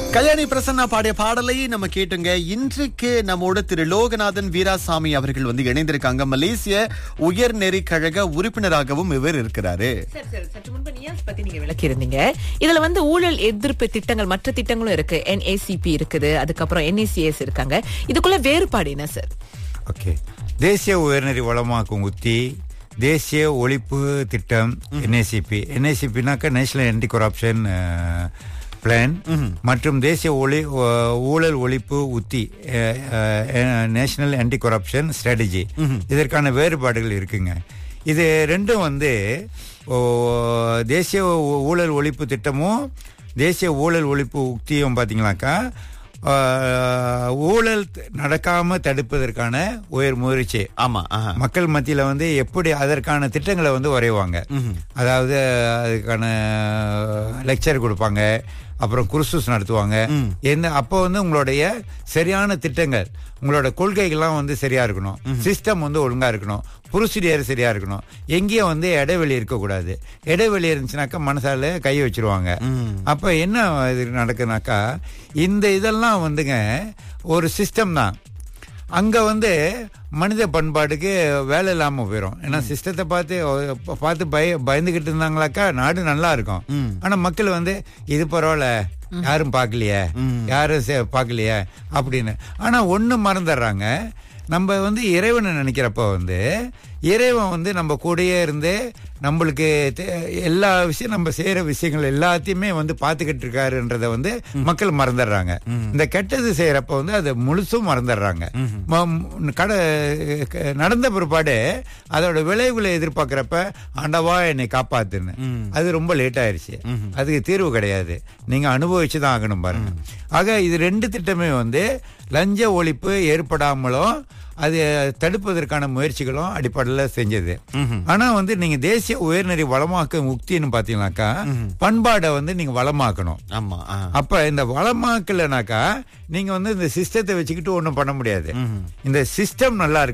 கல்யாணி பிரசன்னா பாடிய பாடலை நம்ம கேட்டுங்க இன்றைக்கு நம்மோட திரு லோகநாதன் வீராசாமி அவர்கள் வந்து இணைந்திருக்காங்க மலேசிய உயர்நெறி கழக உறுப்பினராகவும் இவர் இருக்கிறாரு சரி சரி சற்று முன்பு நியாஸ் பத்தி நீங்க விளக்கி இருந்தீங்க இதுல வந்து ஊழல் எதிர்ப்பு திட்டங்கள் மற்ற திட்டங்களும் இருக்கு என்ஏசிபி இருக்குது அதுக்கப்புறம் என்ஏசிஎஸ் இருக்காங்க இதுக்குள்ள வேறுபாடு என்ன சார் ஓகே தேசிய உயர்நெறி வளமாக்கும் உத்தி தேசிய ஒழிப்பு திட்டம் என்ஏசிபி என்ஏசிபினாக்க நேஷனல் ஆன்டி கரப்ஷன் பிளான் மற்றும் தேசிய ஒளி ஒ- ஊழல் ஒழிப்பு உத்தி நேஷனல் ஆன்டி கரப்ஷன் ஸ்ட்ராட்டஜி இதற்கான வேறுபாடுகள் இருக்குங்க இது ரெண்டும் வந்து ஓ, தேசிய ஊ- ஊழல் ஒழிப்பு திட்டமும் தேசிய ஊழல் ஒழிப்பு உத்தியும் பார்த்தீங்கன்னாக்கா ஆஹ், ஊழல் த- நடக்காம தடுப்பதற்கான உயர் முயற்சி ஆமா ஆஹா. மக்கள் மத்தியில வந்து எப்படி அதற்கான திட்டங்களை வந்து வரைவாங்க அதாவது அதுக்கான லெக்சர் கொடுப்பாங்க அப்புறம் குருசஸ் நடத்துவாங்க என்ன அப்போ வந்து உங்களுடைய சரியான திட்டங்கள் உங்களோட கொள்கைகள்லாம் வந்து சரியா இருக்கணும் சிஸ்டம் வந்து ஒழுங்கா இருக்கணும் ப்ரொசீடியர் சரியா இருக்கணும் எங்கேயும் வந்து இடைவெளி இருக்கக்கூடாது இடைவெளி இருந்துச்சுனாக்கா மனசால கை வச்சிருவாங்க அப்ப என்ன இது நடக்குதுனாக்கா இந்த இதெல்லாம் வந்துங்க ஒரு சிஸ்டம் தான் அங்க வந்து மனித பண்பாடுக்கு வேலை இல்லாம போயிடும் ஏன்னா சிஸ்டத்தை பார்த்து அஹ், ப- பார்த்து பய பயந்துகிட்டு இருந்தாங்களாக்கா நாடு நல்லா இருக்கும் ஆனா மக்கள் வந்து இது பரவாயில்ல யாரும் பார்க்கலையே யாரும் சே- பார்க்கலையே அப்படின்னு ஆனா ஒண்ணு மறந்துடுறாங்க நம்ம வந்து இறைவனை நினைக்கிறப்ப வந்து இறைவன் வந்து நம்ம கூடயே இருந்து நம்மளுக்கு தே- எல்லா விஷயம் நம்ம செய்யற விஷயங்கள் எல்லாத்தையுமே வந்து பார்த்துக்கிட்டு இருக்காருன்றத வந்து மக்கள் மறந்துடுறாங்க இந்த கெட்டது செய்யறப்ப வந்து அதை முழுசும் மறந்துடுறாங்க ம- ம், கட க- நடந்த பிற்பாடு அதோட விளைவுகளை எதிர்பார்க்கறப்ப ஆண்டவா என்னை காப்பாத்துன்னு அது ரொம்ப லேட் ஆயிருச்சு அதுக்கு தீர்வு கிடையாது நீங்க அனுபவிச்சு தான் ஆகணும் பாருங்க ஆக இது ரெண்டு திட்டமே வந்து லஞ்ச ஒழிப்பு ஏற்படாமலும் அது தடுப்பதற்கான முயற்சிகளும் அடிப்படையில் செஞ்சது ஆனா வந்து நீங்க தேசிய உயர்நெறி வளமாக்க உக்தின்னு பாத்தீங்கன்னாக்கா பண்பாடை வந்து நீங்க வளமாக்கணும் ஆமா ஆ. அப்ப இந்த வளமாக்கலனாக்கா நீங்க வந்து இந்த சிஸ்டத்தை வச்சுக்கிட்டு ஒண்ணும் பண்ண முடியாது இந்த சிஸ்டம் நல்லா இருக்கு